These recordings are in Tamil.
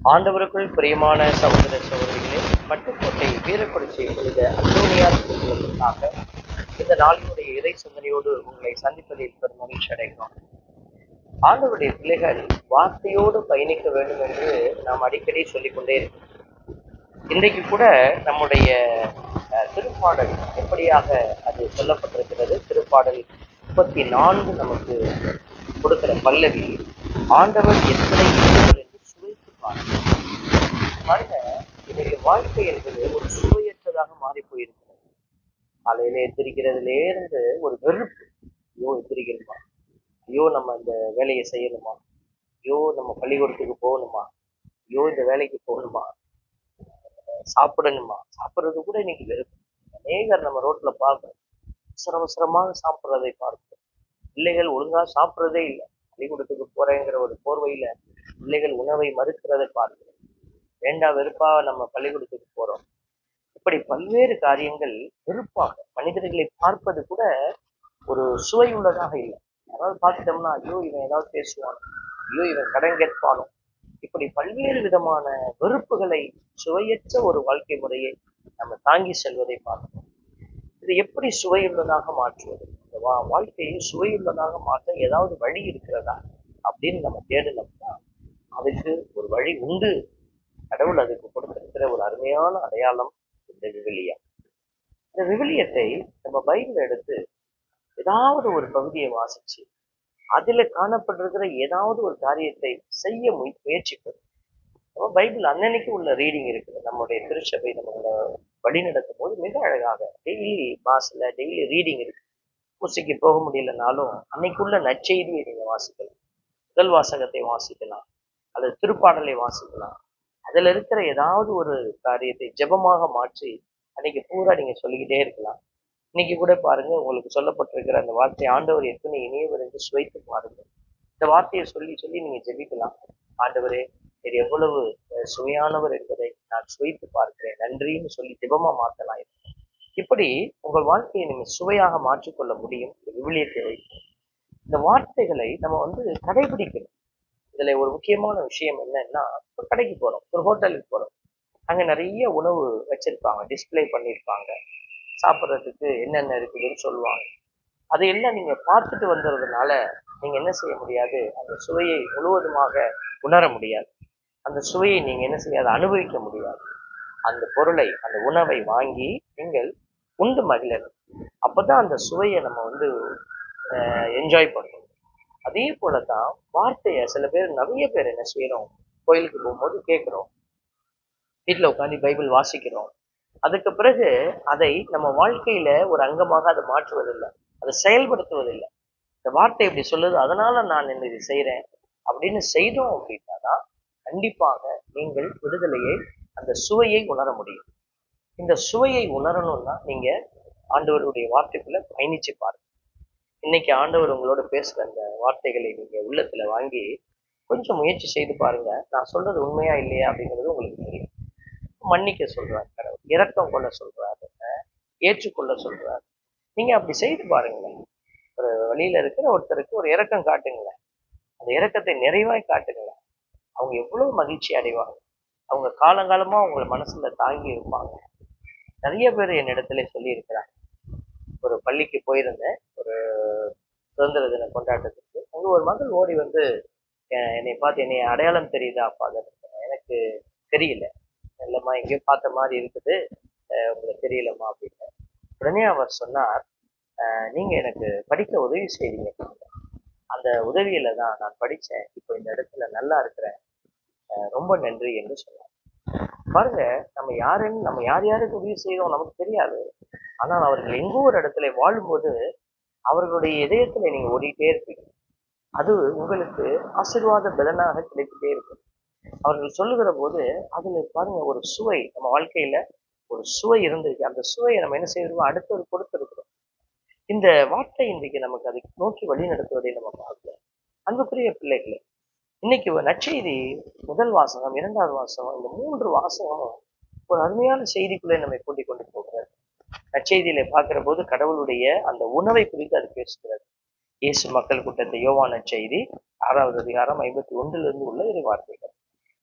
ஆண்டவருக்குள் பிரியமான சகோதர சகோதரிகளே பட்டுக்கோட்டை வீரக்குறிச்சி புனித அந்தோனியார் திருத்தலத்திற்காக இந்த நாளினுடைய இறை சிந்தனையோடு உங்களை சந்திப்பதில் பெரும் மகிழ்ச்சி அடைகிறோம் ஆண்டவருடைய பிள்ளைகள் வார்த்தையோடு பயணிக்க வேண்டும் என்று நாம் அடிக்கடி சொல்லிக்கொண்டே இருக்கிறோம் இன்றைக்கு கூட நம்முடைய அஹ், திருப்பாடல் எப்படியாக அது சொல்லப்பட்டிருக்கிறது திருப்பாடல் முப்பத்தி நான்கு நமக்கு கொடுக்கிற பல்லவி ஆண்டவர் எத்தனை இனியவர் என்று சுவைத்து பாருங்கள் பாருங்க என்னுடைய வாழ்க்கை என்பது ஒரு சுவையற்றதாக மாறி போயிருக்கிறது காலையில எந்திரிக்கிறதுலே இருந்து ஒரு வெறுப்பு ஐயோ எந்திரிக்கணுமா ஐயோ நம்ம இந்த வேலையை செய்யணுமா ஐயோ நம்ம பள்ளிக்கூடத்துக்கு போகணுமா ஐயோ இந்த வேலைக்கு போகணுமா சாப்பிடணுமா சாப்பிட்றது கூட இன்னைக்கு வெறுப்பு அநேகர் நம்ம ரோட்ல பார்க்கிறோம் அவசர அவசரமாக சாப்பிட்றதை பார்க்கிறோம் பிள்ளைகள் ஒழுங்கா சாப்பிட்றதே இல்லை பள்ளிக்கூடத்துக்கு போறேங்கிற ஒரு போர்வையில பிள்ளைகள் உணவை மறுக்கிறதை பார்க்கிறோம் வேண்டா வெறுப்பா நம்ம பள்ளிக்கூடத்துக்கு போறோம் இப்படி பல்வேறு காரியங்கள் வெறுப்பாக மனிதர்களை பார்ப்பது கூட ஒரு சுவை உள்ளதாக இல்லை யாராவது பார்த்துட்டோம்னா ஐயோ இவன் ஏதாவது பேசுவான் ஐயோ இவன் கடன் கேட்பானோ இப்படி பல்வேறு விதமான வெறுப்புகளை சுவையற்ற ஒரு வாழ்க்கை முறையை நம்ம தாங்கி செல்வதை பார்க்கிறோம் இது எப்படி சுவையுள்ளதாக மாற்றுவது இந்த வா வாழ்க்கையை சுவையுள்ளதாக மாற்ற ஏதாவது வழி இருக்கிறதா அப்படின்னு நம்ம தேடினோம்னா அதுக்கு ஒரு வழி உண்டு கடவுள் அதுக்கு கொடுத்திருக்கிற ஒரு அருமையான அடையாளம் இந்த விவிலியம் இந்த விவிலியத்தை நம்ம பைபிள் எடுத்து ஏதாவது ஒரு பகுதியை வாசிச்சு அதுல காணப்பட்டிருக்கிற ஏதாவது ஒரு காரியத்தை செய்ய முய- முயற்சிப்பது நம்ம பைபிள் அன்னன்னைக்கு உள்ள ரீடிங் இருக்குது நம்முடைய திருச்சபை நம்மளோட வழி நடத்தும் போது மிக அழகாக டெய்லி மாசில் டெய்லி ரீடிங் இருக்கு பூசைக்கு போக முடியலனாலும் அன்னைக்குள்ள நற்செய்தியை நீங்க வாசிக்கலாம் முதல் வாசகத்தை வாசிக்கலாம் அல்லது திருப்பாடலை வாசிக்கலாம் அதுல இருக்கிற ஏதாவது ஒரு காரியத்தை ஜெபமாக மாற்றி அன்னைக்கு பூரா நீங்க சொல்லிக்கிட்டே இருக்கலாம் இன்னைக்கு கூட பாருங்க உங்களுக்கு சொல்லப்பட்டிருக்கிற அந்த வார்த்தை ஆண்டவர் எத்தனை இனியவர் என்று சுவைத்து பாருங்க இந்த வார்த்தையை சொல்லி சொல்லி நீங்க ஜெபிக்கலாம் ஆண்டவரே இது எவ்வளவு அஹ், சுவையானவர் என்பதை நான் சுவைத்து பார்க்கிறேன் நன்றின்னு சொல்லி ஜெபமா மாத்தலாம் இதை. இப்படி உங்கள் வாழ்க்கையை நீங்க சுவையாக மாற்றிக்கொள்ள முடியும் இந்த விவிலியத்தை வைத்து இந்த வார்த்தைகளை நம்ம வந்து கடைபிடிக்கணும் இதுல ஒரு முக்கியமான விஷயம் என்னன்னா ஒரு கடைக்கு போறோம் ஒரு ஹோட்டலுக்கு போறோம் அங்க நிறைய உணவு வச்சிருப்பாங்க டிஸ்ப்ளே பண்ணியிருப்பாங்க சாப்பிட்றதுக்கு என்னென்ன இருக்குதுன்னு சொல்லுவாங்க அதையெல்லாம் நீங்க பார்த்துட்டு வந்ததுனால நீங்க என்ன செய்ய முடியாது அந்த சுவையை முழுவதுமாக உணர முடியாது அந்த சுவையை நீங்க என்ன செய்யாது அனுபவிக்க முடியாது அந்த பொருளை அந்த உணவை வாங்கி நீங்கள் உண்டு மகிழணும் அப்பதான் அந்த சுவையை நம்ம வந்து என்ஜாய் பண்ணணும் அதே போலதான் வார்த்தையை சில பேர் நிறைய பேர் என்ன செய்யறோம் கோயிலுக்கு போகும்போது கேட்குறோம் வீட்டில் உட்காந்து பைபிள் வாசிக்கிறோம் அதுக்கு பிறகு அதை நம்ம வாழ்க்கையில ஒரு அங்கமாக அதை மாற்றுவதில்லை அதை செயல்படுத்துவதில்லை இந்த வார்த்தை இப்படி சொல்லுது அதனால நான் என்ன இது செய்றேன் அப்படின்னு செய்தோம் அப்படின்னா தான் கண்டிப்பாக நீங்கள் விடுதலையை அந்த சுவையை உணர முடியும் இந்த சுவையை உணரணும்னா நீங்க ஆண்டவருடைய வார்த்தைக்குள்ள பயணிச்சு பாருங்க இன்னைக்கு ஆண்டவர் உங்களோட பேசுற அந்த வார்த்தைகளை நீங்க உள்ளத்துல வாங்கி கொஞ்சம் முயற்சி செய்து பாருங்க நான் சொல்றது உண்மையா இல்லையா அப்படிங்கிறது உங்களுக்கு தெரியும் மன்னிக்க சொல்றாரு கடவுள் இரக்கம் கொள்ள சொல்றாரு அஹ் ஏற்றுக்கொள்ள சொல்றாரு நீங்க அப்படி செய்து பாருங்களேன் ஒரு வழியில இருக்கிற ஒருத்தருக்கு ஒரு இரக்கம் காட்டுங்களேன் அந்த இரக்கத்தை நிறைவாய் காட்டுங்களேன் அவங்க எவ்வளவு மகிழ்ச்சி அடைவாங்க அவங்க காலங்காலமா உங்களை மனசுல தாங்கி இருப்பாங்க நிறைய பேர் என்னிடத்துல சொல்லி இருக்கிறாங்க ஒரு பள்ளிக்கு போயிருந்தேன் ஒரு சுதந்திர தின கொண்டாட்டத்துக்கு அங்க ஒரு மகள் ஓடி வந்து அஹ் என்னை பார்த்து என்னை அடையாளம் தெரியுதா ஃபாதர் எனக்கு தெரியல இல்லைம்மா எங்கேயோ பார்த்த மாதிரி இருக்குது அஹ் உங்களுக்கு தெரியலம்மா அப்படின்னு உடனே அவர் சொன்னார் அஹ் நீங்க எனக்கு படிக்க உதவி செய்றீங்க அந்த உதவியில தான் நான் படிச்சேன் இப்போ இந்த இடத்துல நல்லா இருக்கிறேன் அஹ் ரொம்ப நன்றி என்று சொன்னார் பாருங்க நம்ம யாருன்னு நம்ம யார் யாருக்கு உதவி செய்யறோம் நமக்கு தெரியாது ஆனால் அவர்கள் எங்கோ ஒரு இடத்துல வாழும்போது அவர்களுடைய இதயத்துல நீங்க ஓடிட்டே இருப்பீங்க அது உங்களுக்கு ஆசீர்வாத பலனாக கிடைத்துட்டே இருக்கும் அவர்கள் சொல்லுகிற போது அதுல பாருங்க ஒரு சுவை நம்ம வாழ்க்கையில ஒரு சுவை இருந்திருக்கு அந்த சுவையை நம்ம என்ன செய்யறோம் அடுத்தது கொடுத்திருக்கிறோம் இந்த வார்த்தை இன்றைக்கு நமக்கு அதை நோக்கி வழி நடத்துவதை நம்ம பார்க்கலாம் அன்புக்குரிய பிள்ளைகளே இன்னைக்கு ஒரு நற்செய்தி முதல் வாசகம் இரண்டாவது வாசகம் இந்த மூன்று வாசகமும் ஒரு அருமையான செய்திக்குள்ளே நம்மை கூட்டிக் கொண்டு போகிறது நற்செய்தியில பார்க்கிற போது கடவுளுடைய அந்த உணவை குறித்து அது பேசுகிறது இயேசு மக்கள் கூட்டத்தை யோவான செய்தி ஆறாவது அதிகாரம் ஐம்பத்தி ஒன்றிலிருந்து உள்ள இறை வார்த்தைகள்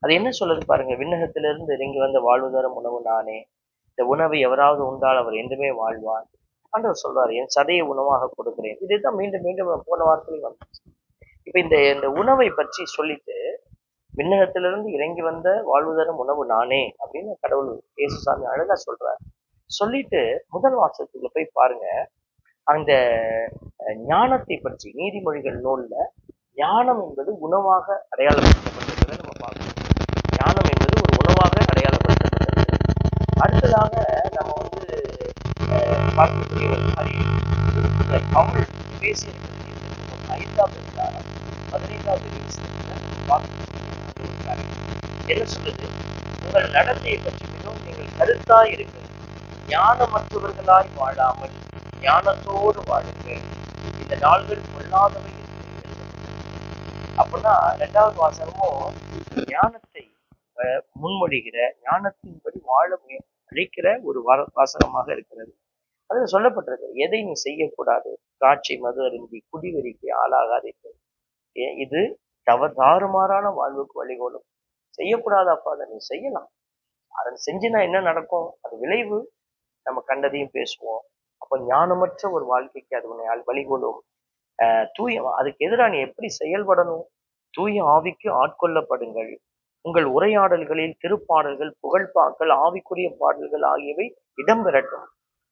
அது என்ன சொல்லுது பாருங்க விண்ணகத்திலிருந்து இறங்கி வந்த வாழ்வு தரும் உணவு நானே இந்த உணவை எவராவது உண்டால் அவர் என்றுமே வாழ்வார் ஆண்டவர் சொல்றாரு என் சதையை உணவாக கொடுக்கிறேன் இதுதான் மீண்டும் மீண்டும் போன வாரத்திலையும் வந்துச்சு இப்ப இந்த இந்த உணவை பற்றி சொல்லிட்டு விண்ணகத்திலிருந்து இறங்கி வந்த வாழ்வு தரும் உணவு நானே அப்படின்னு கடவுள் இயேசுசாமி அழகா சொல்றார் சொல்லிட்டு முதல் வாசகத்துக்குள்ள போய் பாருங்க அந்த அஹ், ஞானத்தை பற்றி நீதிமொழிகள் நூல்ல ஞானம் என்பது உணவாக அடையாளப்படுத்தப்பட்டிருக்கிறத நம்ம பார்க்கணும் ஞானம் என்பது ஒரு உணவாக அடையாளப்படுத்தப்பட்டிருக்கிறது அடுத்ததாக நம்ம வந்து அஹ், பார்க்கக்கூடிய ஒரு காரியம் திருக்குறள் பவுல் பேசியிருக்கிறது ஐந்தாவது அதிகாரம் பதினைந்தாவது நிமிஷத்துல பார்க்கக்கூடிய ஒரு காரியம். என்ன சொல்லுது உங்கள் நடத்தையை பற்றி மிகவும் நீங்கள் கருத்தாய் இருக்கிறது ஞானமற்றவர்களாய் வாழாமல் ஞானத்தோடு வாழுங்கள் இந்த நாள்கள் பொல்லாதவை என்று எழுதப்பட்டிருக்கிறது. அப்படின்னா ரெண்டாவது வாசகமும் ஞானத்தை அஹ், முன்மொழிகிற ஞானத்தின்படி வாழ முய- அழைக்கிற ஒரு வா- வாசகமாக இருக்கிறது அதுல சொல்லப்பட்டிருக்கு எதை நீ செய்யக்கூடாது திராட்சை மது அருந்தி குடிவெறிக்கு ஆளாகாதீர்கள் ஏ- இது தவ தாறுமாறான வாழ்வுக்கு வழிகோலும் செய்யக்கூடாதாப்பா அதை நீ செய்யலாம் அதை செஞ்சுனா என்ன நடக்கும் அது விளைவு நம்ம கண்டதையும் பேசுவோம் அப்போ ஞானமற்ற ஒரு வாழ்க்கைக்கு அது உன்னை ஆள் வழிகோலும் ஆஹ் தூய அதுக்கு எதிராக நீ எப்படி செயல்படணும் தூய ஆவிக்கு ஆட்கொள்ளப்படுங்கள் உங்கள் உரையாடல்களில் திருப்பாடல்கள் புகழ்பாக்கள் ஆவிக்குரிய பாடல்கள் ஆகியவை இடம்பெறட்டும்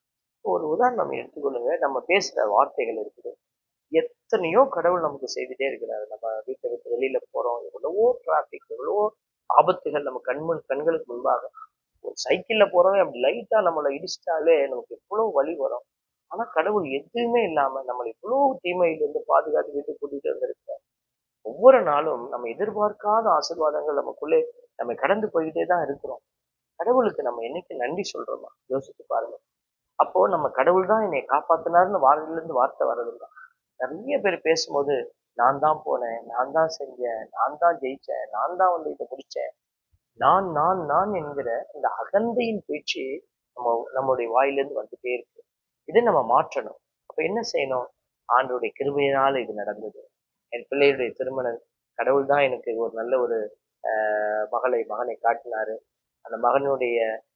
ஒரு உதாரணம் எடுத்துக்கொள்ளுங்க நம்ம பேசுற வார்த்தைகள் இருக்குது எத்தனையோ கடவுள் நமக்கு செய்துட்டே இருக்கிறாரு நம்ம வீட்டை விட்டு வெளியில போறோம் எவ்வளவோ டிராபிக் எவ்வளவோ ஆபத்துகள் நம்ம கண்முன் கண்களுக்கு முன்பாக ஒரு சைக்கிள்ல போறவன் அப்படி லைட்டா நம்மளை இடிச்சிட்டாலே நமக்கு எவ்வளவு வலி வரும் ஆனா கடவுள் எதுவுமே இல்லாம நம்மளை இவ்வளவு தீமையிலிருந்து பாதுகாத்து வீட்டுக்கு கூட்டிட்டு வந்திருக்கார் ஒவ்வொரு நாளும் நம்ம எதிர்பார்க்காத ஆசீர்வாதங்கள் நமக்குள்ளே நம்ம கடந்து போய்கிட்டே தான் இருக்கிறோம் கடவுளுக்கு நம்ம என்னைக்கு நன்றி சொல்றோமா யோசிச்சு பாருங்க அப்போ நம்ம கடவுள் தான் என்னை காப்பாத்தினாருன்னு வாயில இருந்து வார்த்தை வர்றதில்லை நிறைய பேர் பேசும்போது நான் தான் போனேன் நான் தான் செஞ்சேன் நான் தான் ஜெயிச்சேன் நான் தான் வந்து இதை முடிச்சேன் நான் நான் நான் என்கிற இந்த அகந்தையின் பேச்சு நம்ம நம்மளுடைய வாயிலிருந்து வந்துட்டே இருக்கு இதை நம்ம மாற்றணும் அப்ப என்ன செய்யணும் ஆண்டோடைய கிருபையினால இது நடந்தது என் பிள்ளையுடைய திருமணம் கடவுள் தான் எனக்கு ஒரு நல்ல ஒரு ஆஹ், மகளை மகனை காட்டினாரு அந்த மகனுடைய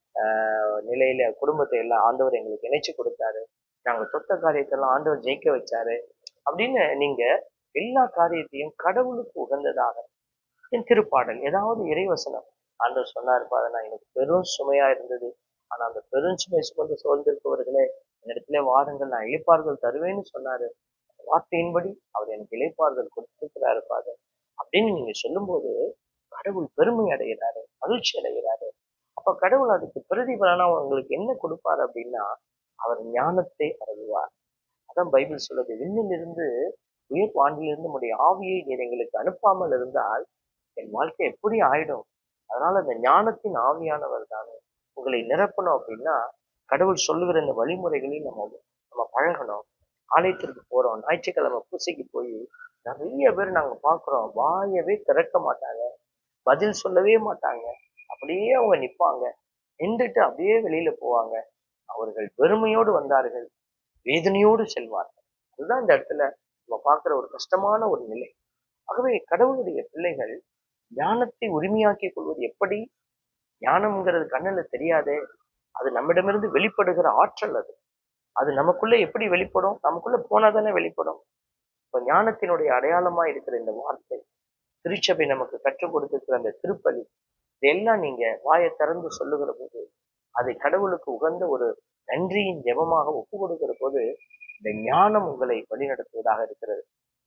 ஆஹ், நிலையில குடும்பத்தை எல்லாம் ஆண்டவர் எங்களுக்கு இணைச்சு கொடுத்தாரு நாங்க தொட்ட காரியத்தெல்லாம் ஆண்டவர் ஜெயிக்க வச்சாரு அப்படின்னு நீங்க எல்லா காரியத்தையும் கடவுளுக்கு உகந்ததாக என் திருப்பாடல் ஏதாவது இறைவசனம் ஆண்டவர் சொன்னாரு பாருங்க எனக்கு பெரும் சுமையா இருந்தது ஆனா அந்த பெரும் சுமை சுமந்து சோர்ந்திருப்பவர்களே என்னிடத்துல வாருங்கள் நான் இழைப்பார்கள் தருவேன்னு சொன்னாரு அந்த வார்த்தையின்படி அவர் எனக்கு இழைப்பார்கள் கொடுத்திருக்கிறாரு பாரு அப்படின்னு நீங்க சொல்லும்போது கடவுள் பெருமை அடைகிறாரு மகிழ்ச்சி அடைகிறாரு அப்ப கடவுள் அதுக்கு பிரதிபலனா உங்களுக்கு என்ன கொடுப்பாரு அப்படின்னா அவர் ஞானத்தை அருள்வார் அதான் பைபிள் சொல்லுது விண்ணிலிருந்து உயிர் வாண்டிலிருந்து உடைய ஆவியை நீர் எங்களுக்கு அனுப்பாமல் இருந்தால் என் வாழ்க்கை எப்படி ஆயிடும் அதனால இந்த ஞானத்தின் ஆவியானவர் தானே உங்களை நிரப்பணும் அப்படின்னா கடவுள் சொல்லுகிற இந்த வழிமுறைகளையும் நம்ம நம்ம பழகணும் ஆலயத்திற்கு போறோம் ஞாயிற்றுக்கிழமை பூசைக்கு போய் நிறைய பேர் நாங்க பார்க்கிறோம் வாயவே திறக்க மாட்டாங்க பதில் சொல்லவே மாட்டாங்க அப்படியே அவங்க நிப்பாங்க நின்றுட்டு அப்படியே வெளியில போவாங்க அவர்கள் பெருமையோடு வந்தார்கள் வேதனையோடு செல்வார்கள் அதுதான் இந்த இடத்துல நம்ம பார்க்கிற ஒரு கஷ்டமான ஒரு நிலை ஆகவே கடவுளுடைய பிள்ளைகள் ஞானத்தை உரிமையாக்கிக் கொள்வது எப்படி ஞானம்ங்கிறது கண்ணுல தெரியாதே அது நம்மிடமிருந்து வெளிப்படுகிற ஆற்றல் அது அது நமக்குள்ள எப்படி வெளிப்படும் நமக்குள்ள போனா தானே வெளிப்படும் இப்போ ஞானத்தினுடைய அடையாளமா இருக்கிற இந்த வார்த்தை திருச்சபை நமக்கு கற்றுக் கொடுத்திருக்கிற அந்த திருப்பலி இதெல்லாம் நீங்க வாயை திறந்து சொல்லுகிற போது அதை கடவுளுக்கு உகந்த ஒரு நன்றியின் ஜெபமாக ஒப்பு கொடுக்கிற போது இந்த ஞானம் உங்களை வழிநடத்துவதாக இருக்கிறது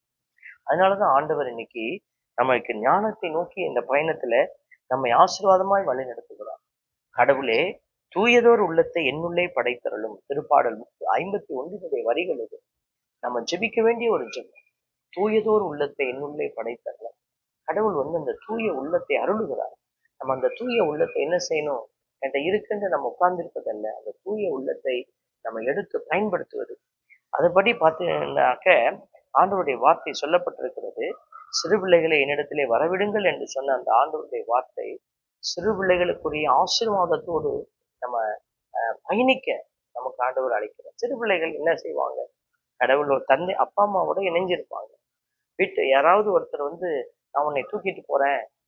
அதனாலதான் ஆண்டவர் இன்னைக்கு நமக்கு ஞானத்தை நோக்கி இந்த பயணத்துல நம்மை ஆசீர்வாதமாய் வழி நடத்துகிறார் கடவுளே தூயதோர் உள்ளத்தை என்னுள்ளே படைத்தருளும் திருப்பாடல் ஐம்பத்தி ஒன்றினுடைய வரிகள் இது நம்ம ஜெபிக்க வேண்டிய ஒரு ஜெபம் தூயதோர் உள்ளத்தை என்னுள்ளே படைத்தருளும் கடவுள் வந்து அந்த தூய உள்ளத்தை அருளுகிறார் நம்ம அந்த தூய உள்ளத்தை என்ன செய்யணும் என்கிட்ட இருக்குன்னு நம்ம உட்கார்ந்திருப்பதல்ல அந்த தூய உள்ளத்தை நம்ம எடுத்து பயன்படுத்துவது அதுபடி பார்த்தீங்கன்னாக்க ஆண்டவருடைய வார்த்தை சொல்லப்பட்டிருக்கிறது சிறு பிள்ளைகளை என்னிடத்திலே வரவிடுங்கள் என்று சொன்ன அந்த ஆண்டவருடைய வார்த்தை சிறு பிள்ளைகளுக்குரிய ஆசீர்வாதத்தோடு நம்ம அஹ், பயணிக்க நமக்கு ஆண்டவர் அழைக்கிறார் சிறு பிள்ளைகள் என்ன செய்வாங்க கடவுள் ஒரு தந்தை அப்பா அம்மாவோட இணைஞ்சிருப்பாங்க வீட்டு யாராவது ஒருத்தர் வந்து நான் உன்னை தூக்கிட்டு போறேன்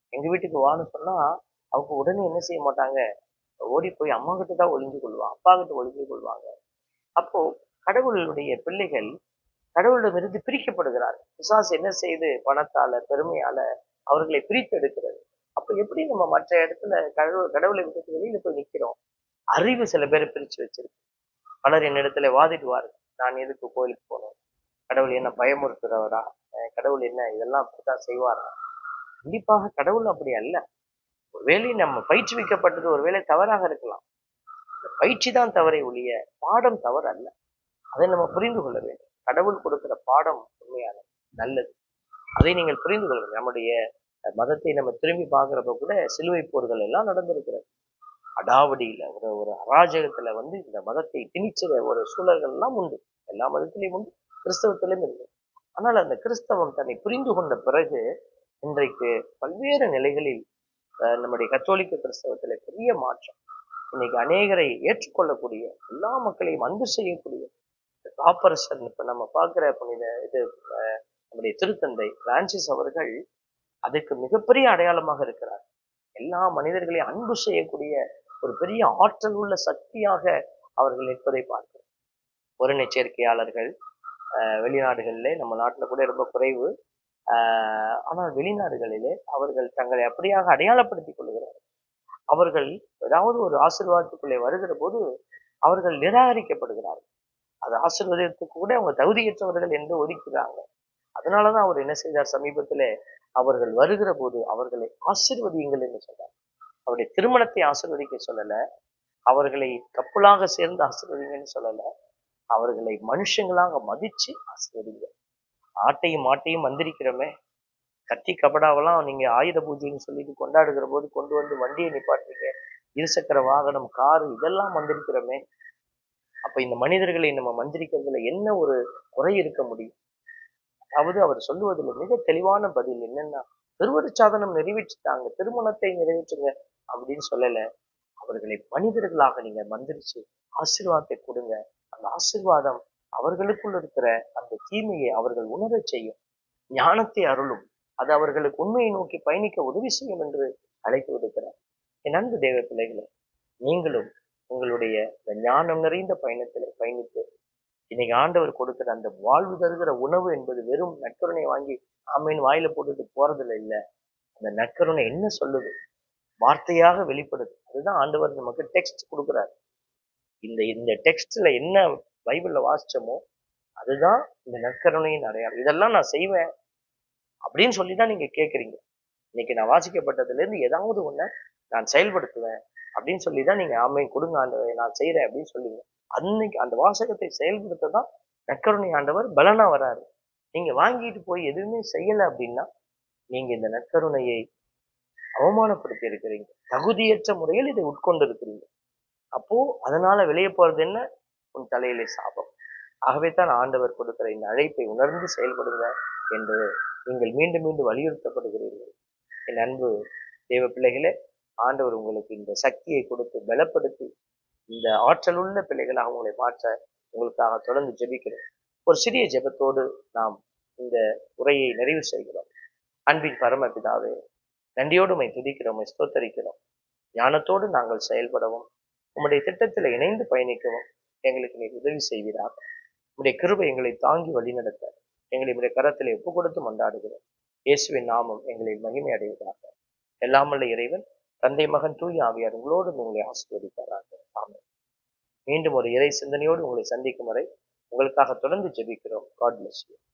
எங்க வீட்டுக்கு வான்னு சொன்னா அவங்க உடனே என்ன செய்ய மாட்டாங்க ஓடி போய் அம்மா கிட்ட தான் ஒளிஞ்சு கொள்வாங்க அப்பா கிட்ட ஒளிஞ்சு கொள்வாங்க அப்போ கடவுளுடைய பிள்ளைகள் கடவுளிடமிருந்து பிரிக்கப்படுகிறார் பிசாசு என்ன செய்து பணத்தால பெருமையால அவர்களை பிரித்து எடுக்கிறது அப்ப எப்படி நம்ம மற்ற இடத்துல கடவுள் கடவுளை விட்டு வெளியில போய் நிக்கிறோம் அறிவு சில பேரை பிரிச்சு வச்சிருக்கு பலர் என்னிடத்துல வாதிடுவார்கள் நான் எதுக்கு கோயிலுக்கு போகணும் கடவுள் என்ன பயமுறுத்துறவரா அஹ் கடவுள் என்ன இதெல்லாம் அப்படித்தான் செய்வாரா கண்டிப்பாக கடவுள் அப்படி அல்ல ஒருவேளை நம்ம பயிற்றுவிக்கப்பட்டது ஒருவேளை தவறாக இருக்கலாம் இந்த பயிற்சி தான் தவறை ஒழிய பாடம் தவறு அல்ல அதை நம்ம புரிந்து கொள்ள வேண்டும் கடவுள் கொடுக்கிற பாடம் உண்மையானது நல்லது அதை நீங்கள் புரிந்து கொள்ள வேண்டும் நம்முடைய மதத்தை நம்ம திரும்பி பார்க்கிறப்ப கூட சிலுவை போர்கள் எல்லாம் நடந்திருக்கிறது அடாவடியில ஒரு ஒரு அராஜகத்துல வந்து இந்த மதத்தை திணிச்ச ஒரு சூழல்கள் எல்லாம் உண்டு எல்லா மதத்திலையும் உண்டு கிறிஸ்தவத்திலும் இருக்கு ஆனால் அந்த கிறிஸ்தவம் தன்னை புரிந்து கொண்ட பிறகு இன்றைக்கு பல்வேறு நிலைகளில் அஹ், நம்முடைய கத்தோலிக்க கிறிஸ்தவத்துல பெரிய மாற்றம் இன்னைக்கு அநேகரை ஏற்றுக்கொள்ளக்கூடிய எல்லா மக்களையும் அன்பு செய்யக்கூடிய காப்பரசன் இப்ப நம்ம பார்க்கிற புனித இது அஹ், நம்முடைய திருத்தந்தை பிரான்சிஸ் அவர்கள் அதுக்கு மிகப்பெரிய அடையாளமாக இருக்கிறார் எல்லா மனிதர்களையும் அன்பு செய்யக்கூடிய ஒரு பெரிய ஆற்றல் உள்ள சக்தியாக அவர்கள் நிற்பதை பார்க்கிறோம் ஒரு சேர்க்கையாளர்கள் ஆஹ் வெளிநாடுகளிலே நம்ம நாட்டுல கூட ரொம்ப குறைவு ஆஹ் ஆனால் வெளிநாடுகளிலே அவர்கள் தங்களை அப்படியாக அடையாளப்படுத்திக் கொள்கிறார்கள் அவர்கள் ஏதாவது ஒரு ஆசீர்வாதத்துக்குள்ளே வருகிற போது அவர்கள் நிராகரிக்கப்படுகிறார்கள் அது ஆசீர்வாதத்துக்கு கூட அவங்க தகுதியற்றவர்கள் என்று ஒதுக்கிறாங்க அதனாலதான் அவர் என்ன செய்தார் சமீபத்துல அவர்கள் வருகிற போது அவர்களை ஆசீர்வதியுங்கள் என்று சொன்னார் அவருடைய திருமணத்தை ஆசீர்வதிக்க சொல்லல அவர்களை கப்பலாக சேர்ந்து ஆசீர்வதிங்கன்னு சொல்லல அவர்களை மனுஷங்களாக மதிச்சு ஆசீர்வதிங்க ஆட்டையும் மாட்டையும் மந்திரிக்கிறோமே கத்தி கபடாவெல்லாம் நீங்க ஆயுத பூஜைன்னு சொல்லிட்டு கொண்டாடுகிற போது கொண்டு வந்து வண்டியை நிப்பாட்டுறீங்க இருசக்கர வாகனம் காரு இதெல்லாம் மந்திரிக்கிறோமே அப்ப இந்த மனிதர்களை நம்ம மந்திரிக்கிறதுல என்ன ஒரு குறை இருக்க முடியும் அதாவது அவர் சொல்லுவதில் மிக தெளிவான பதில் என்னன்னா திருவருட்சாதனம் நிறைவேற்றிட்டாங்க திருமணத்தை நிறைவேற்றுங்க அப்படின்னு சொல்லல அவர்களை மனிதர்களாக நீங்க மந்திரிச்சு ஆசீர்வாதத்தை கொடுங்க அந்த ஆசீர்வாதம் அவர்களுக்குள் இருக்கிற அந்த தீமையை அவர்கள் உணரச் செய்யும் ஞானத்தை அருளும் அது அவர்களுக்கு உண்மையை நோக்கி பயணிக்க உதவி செய்யும் என்று அழைத்து விடுக்கிறார் என் அன்பு தேவ பிள்ளைகளே நீங்களும் உங்களுடைய இந்த ஞானம் நிறைந்த பயணத்தில் பயணித்து இன்னைக்கு ஆண்டவர் கொடுக்கிற அந்த வாழ்வு தருகிற உணவு என்பது வெறும் நற்கருணை வாங்கி ஆமீன் வாயில போட்டுட்டு போறதுல இல்ல அந்த நற்கருணை என்ன சொல்லுது வார்த்தையாக வெளிப்படுது அதுதான் ஆண்டவர் நமக்கு டெக்ஸ்ட் கொடுக்குறாரு இந்த இந்த டெக்ஸ்ட்ல என்ன பைபிள்ல வாசிச்சோமோ அதுதான் இந்த நற்கருணையின் அடையாளம் இதெல்லாம் நான் செய்வேன் அப்படின்னு சொல்லி தான் நீங்க கேட்குறீங்க இன்னைக்கு நான் வாசிக்கப்பட்டதுல இருந்து ஏதாவது ஒண்ண நான் செயல்படுத்துவேன் அப்படின்னு சொல்லி தான் நீங்க ஆமை கொடுங்க ஆண்டவரே நான் செய்றேன் அப்படின்னு சொல்லுங்க அன்னைக்கு அந்த வாசகத்தை செயல்படுத்த தான் நற்கருணை ஆண்டவர் பலனா வராரு நீங்க வாங்கிட்டு போய் எதுவுமே செய்யல அப்படின்னா நீங்க இந்த நற்கருணையை அவமானப்படுத்தி இருக்கிறீங்க தகுதியற்ற முறையில் இதை உட்கொண்டு இருக்கிறீங்க அப்போ அதனால வெளியே போறது என்ன உன் தலையிலே சாபம் ஆகவே தான் ஆண்டவர் கொடுக்கிற இந்த அழைப்பை உணர்ந்து செயல்படுங்க என்று நீங்கள் மீண்டும் மீண்டும் வலியுறுத்தப்படுகிறீர்கள் என் அன்பு தேவ பிள்ளைகளே ஆண்டவர் உங்களுக்கு இந்த சக்தியை கொடுத்து பலப்படுத்தி இந்த ஆற்றலுள்ள பிள்ளைகளாக உங்களை மாற்ற உங்களுக்காக தொடர்ந்து ஜெபிக்கிறேன் ஒரு சிறிய ஜெபத்தோடு நாம் இந்த உரையை நிறைவு செய்கிறோம் அன்பின் பரமபிதாவே நன்றியோடு உம்மை துதிக்கிறோம் உம்மை ஸ்தோத்தரிக்கிறோம் ஞானத்தோடு நாங்கள் செயல்படவும் உம்முடைய திட்டத்தில் இணைந்து பயணிக்கவும் எங்களுக்கு நீர் உதவி செய்வீராக உம்முடைய கிருபை எங்களை தாங்கி வழிநடத்த எங்களை உடைய கரத்திலே ஒப்பு கொடுத்து மன்றாடுகிறோம் இயேசுவின் நாமம் எங்களை மகிமை அடைவதாக எல்லாமல்ல இறைவன் தந்தை மகன் தூய் ஆவியார் உங்களோடு உங்களை ஆசீர்வதிப்பாராக ஆமென் மீண்டும் ஒரு இறை சிந்தனையோடு உங்களை சந்திக்கும் வரை உங்களுக்காக தொடர்ந்து ஜெபிக்கிறோம் காட் bless you